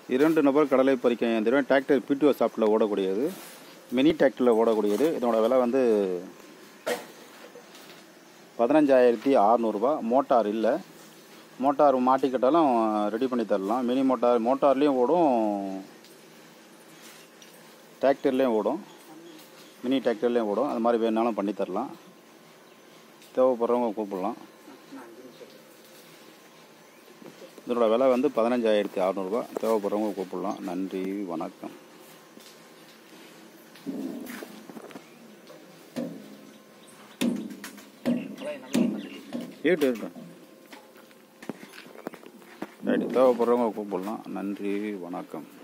இரண்டு நபர் கடலை பறிக்க இயந்திரம் டிராக்டர் பிடிஓ சாஃப்ட்டில் ஓடக்கூடியது மினி டிராக்டரில் ஓடக்கூடியது இதனோட விலை வந்து பதினஞ்சாயிரத்தி அறநூறுபா மோட்டார் இல்லை மோட்டார் மாட்டிக்கிட்டாலும் ரெடி பண்ணி தரலாம் மினி மோட்டார் மோட்டார்லேயும் ஓடும் டிராக்டர்லேயும் ஓடும் மினி டிராக்டர்லேயும் ஓடும் அது மாதிரி வேணாலும் பண்ணி தரலாம் தேவைப்படுறவங்க கூப்பிடலாம் இதனோட விலை வந்து பதினஞ்சாயிரத்தி அறநூறுபா தேவைப்படுறவங்க கூப்பிடலாம் நன்றி வணக்கம் இருக்கட்டும் இருக்கட்டும் ரைட்டு தேவைப்படுறவங்க கூப்பிடலாம் நன்றி வணக்கம்